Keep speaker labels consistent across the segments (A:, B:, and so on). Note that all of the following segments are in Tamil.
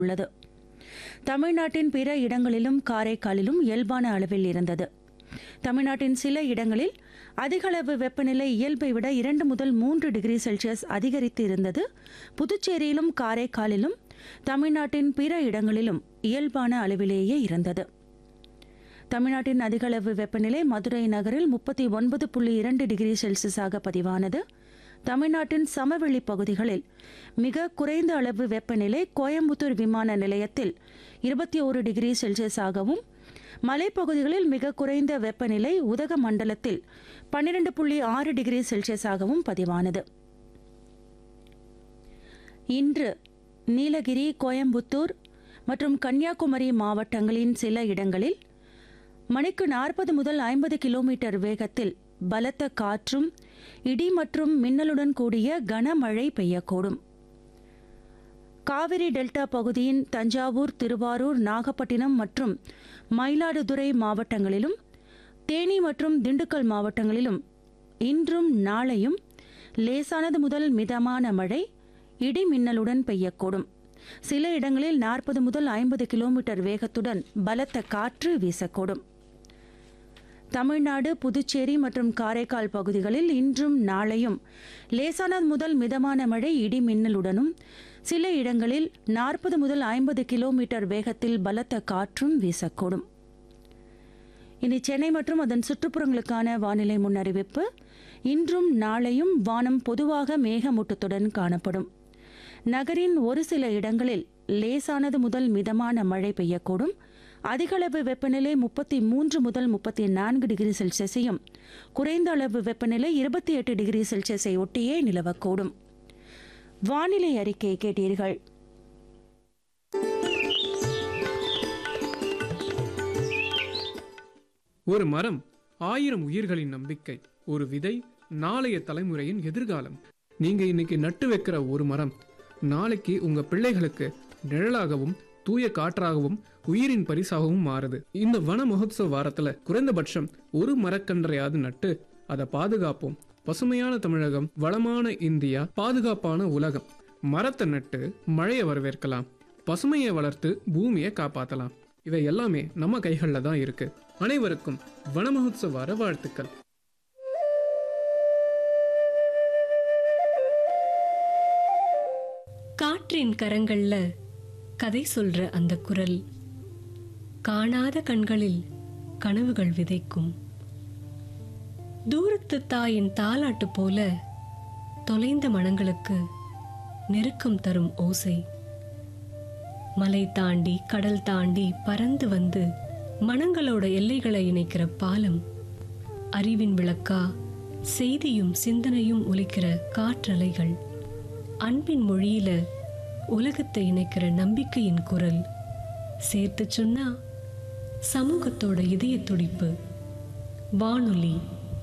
A: உள்ளது தமிழ்நாட்டின் பிற இடங்களிலும் காரைக்காலிலும் இயல்பான அளவில் இருந்தது தமிழ்நாட்டின் சில இடங்களில் அதிகளவு வெப்பநிலை இயல்பை விட இரண்டு முதல் மூன்று டிகிரி செல்சியஸ் அதிகரித்து இருந்தது புதுச்சேரியிலும் காரைக்காலிலும் தமிழ்நாட்டின் பிற இடங்களிலும் இயல்பான அளவிலேயே இருந்தது தமிழ்நாட்டின் அதிகளவு வெப்பநிலை மதுரை நகரில் முப்பத்தி ஒன்பது புள்ளி இரண்டு டிகிரி செல்சியஸாக பதிவானது தமிழ்நாட்டின் சமவெளி பகுதிகளில் மிக குறைந்த அளவு வெப்பநிலை கோயம்புத்தூர் விமான நிலையத்தில் இருபத்தி ஒரு டிகிரி செல்சியஸாகவும் மலைப்பகுதிகளில் மிக குறைந்த வெப்பநிலை உதகமண்டலத்தில் பன்னிரண்டு புள்ளி ஆறு டிகிரி செல்சியஸாகவும் பதிவானது இன்று நீலகிரி கோயம்புத்தூர் மற்றும் கன்னியாகுமரி மாவட்டங்களின் சில இடங்களில் மணிக்கு நாற்பது முதல் ஐம்பது கிலோமீட்டர் வேகத்தில் பலத்த காற்றும் இடி மற்றும் மின்னலுடன் கூடிய கனமழை பெய்யக்கூடும் காவிரி டெல்டா பகுதியின் தஞ்சாவூர் திருவாரூர் நாகப்பட்டினம் மற்றும் மயிலாடுதுறை மாவட்டங்களிலும் தேனி மற்றும் திண்டுக்கல் மாவட்டங்களிலும் இன்றும் நாளையும் லேசானது முதல் மிதமான மழை இடி மின்னலுடன் பெய்யக்கூடும் சில இடங்களில் நாற்பது முதல் ஐம்பது கிலோமீட்டர் வேகத்துடன் பலத்த காற்று வீசக்கூடும் தமிழ்நாடு புதுச்சேரி மற்றும் காரைக்கால் பகுதிகளில் இன்றும் நாளையும் லேசானது முதல் மிதமான மழை இடி மின்னலுடனும் சில இடங்களில் நாற்பது முதல் ஐம்பது கிலோமீட்டர் வேகத்தில் பலத்த காற்றும் வீசக்கூடும் இனி சென்னை மற்றும் அதன் சுற்றுப்புறங்களுக்கான வானிலை முன்னறிவிப்பு இன்றும் நாளையும் வானம் பொதுவாக மேகமூட்டத்துடன் காணப்படும் நகரின் ஒரு சில இடங்களில் லேசானது முதல் மிதமான மழை பெய்யக்கூடும் அதிகளவு வெப்பநிலை முப்பத்தி மூன்று முதல் முப்பத்தி நான்கு டிகிரி செல்சியஸையும் குறைந்த அளவு வெப்பநிலை இருபத்தி எட்டு டிகிரி செல்சியஸை ஒட்டியே நிலவக்கூடும் வானிலை அறிக்கை கேட்டீர்கள்
B: ஒரு மரம் ஆயிரம் உயிர்களின் நம்பிக்கை ஒரு விதை நாளைய தலைமுறையின் எதிர்காலம் நீங்க இன்னைக்கு நட்டு வைக்கிற ஒரு மரம் நாளைக்கு உங்க பிள்ளைகளுக்கு நிழலாகவும் தூய காற்றாகவும் உயிரின் பரிசாகவும் மாறுது இந்த வன மகோத்சவ வாரத்துல குறைந்தபட்சம் ஒரு மரக்கன்றையாவது நட்டு அதை பாதுகாப்போம் பசுமையான தமிழகம் வளமான இந்தியா பாதுகாப்பான உலகம் மரத்தை நட்டு மழையை வரவேற்கலாம் பசுமையை வளர்த்து பூமியை காப்பாத்தலாம் இவை எல்லாமே நம்ம கைகளில் தான் இருக்கு அனைவருக்கும் வன மகோத்சவ வார வாழ்த்துக்கள்
C: காற்றின் கரங்கள்ல கதை சொல்ற அந்த குரல் காணாத கண்களில் கனவுகள் விதைக்கும் தூரத்து தாயின் தாலாட்டு போல தொலைந்த மனங்களுக்கு நெருக்கம் தரும் ஓசை மலை தாண்டி கடல் தாண்டி பறந்து வந்து மனங்களோட எல்லைகளை இணைக்கிற பாலம் அறிவின் விளக்கா செய்தியும் சிந்தனையும் ஒலிக்கிற காற்றலைகள் அன்பின் மொழியில உலகத்தை இணைக்கிற நம்பிக்கையின் குரல் சேர்த்து சொன்னா சமூகத்தோட இதய துடிப்பு வானொலி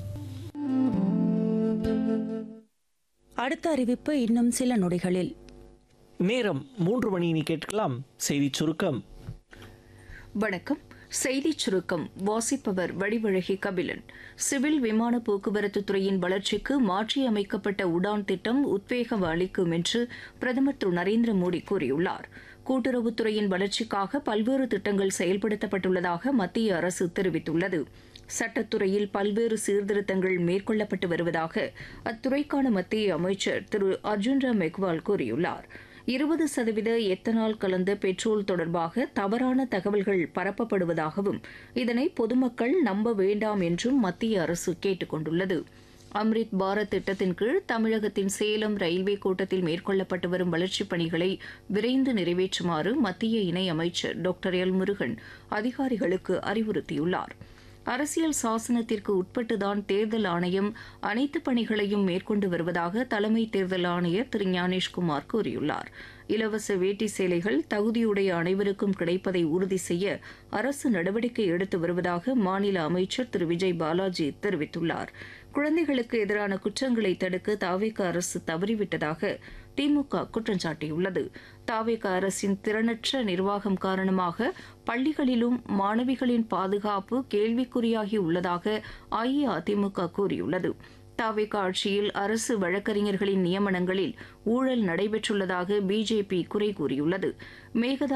A: அடுத்த அறிவிப்பு இன்னும் சில நொடிகளில்
D: நேரம் மூன்று மணி நீ கேட்கலாம் செய்தி சுருக்கம்
E: வணக்கம் செய்திச் சுருக்கம் வாசிப்பவர் வடிவழகி கபிலன் சிவில் விமான போக்குவரத்து துறையின் வளர்ச்சிக்கு மாற்றியமைக்கப்பட்ட உடான் திட்டம் உத்வேகம் அளிக்கும் என்று பிரதமர் திரு நரேந்திர மோடி கூறியுள்ளார் கூட்டுறவுத்துறையின் வளர்ச்சிக்காக பல்வேறு திட்டங்கள் செயல்படுத்தப்பட்டுள்ளதாக மத்திய அரசு தெரிவித்துள்ளது சட்டத்துறையில் பல்வேறு சீர்திருத்தங்கள் மேற்கொள்ளப்பட்டு வருவதாக அத்துறைக்கான மத்திய அமைச்சர் திரு அர்ஜுன் ராம் மெக்வால் கூறியுள்ளார் இருபது சதவீத எத்தனால் கலந்த பெட்ரோல் தொடர்பாக தவறான தகவல்கள் பரப்பப்படுவதாகவும் இதனை பொதுமக்கள் நம்ப வேண்டாம் என்றும் மத்திய அரசு கேட்டுக் கொண்டுள்ளது அம்ரித் பாரத் திட்டத்தின் கீழ் தமிழகத்தின் சேலம் ரயில்வே கோட்டத்தில் மேற்கொள்ளப்பட்டு வரும் வளர்ச்சிப் பணிகளை விரைந்து நிறைவேற்றுமாறு மத்திய இணை அமைச்சர் டாக்டர் எல் முருகன் அதிகாரிகளுக்கு அறிவுறுத்தியுள்ளார் அரசியல் சாசனத்திற்கு உட்பட்டுதான் தேர்தல் ஆணையம் அனைத்து பணிகளையும் மேற்கொண்டு வருவதாக தலைமை தேர்தல் ஆணையர் திரு ஞானேஷ்குமார் கூறியுள்ளார் இலவச வேட்டி சேலைகள் தகுதியுடைய அனைவருக்கும் கிடைப்பதை உறுதி செய்ய அரசு நடவடிக்கை எடுத்து வருவதாக மாநில அமைச்சர் திரு விஜய் பாலாஜி தெரிவித்துள்ளார் குழந்தைகளுக்கு எதிரான குற்றங்களை தடுக்க தாவேக அரசு தவறிவிட்டதாக திமுக குற்றம் சாட்டியுள்ளது தாவேக அரசின் திறனற்ற நிர்வாகம் காரணமாக பள்ளிகளிலும் மாணவிகளின் பாதுகாப்பு கேள்விக்குறியாகி உள்ளதாக அஇஅதிமுக கூறியுள்ளது தாவேக ஆட்சியில் அரசு வழக்கறிஞர்களின் நியமனங்களில் ஊழல் நடைபெற்றுள்ளதாக பிஜேபி குறை கூறியுள்ளது மேகதா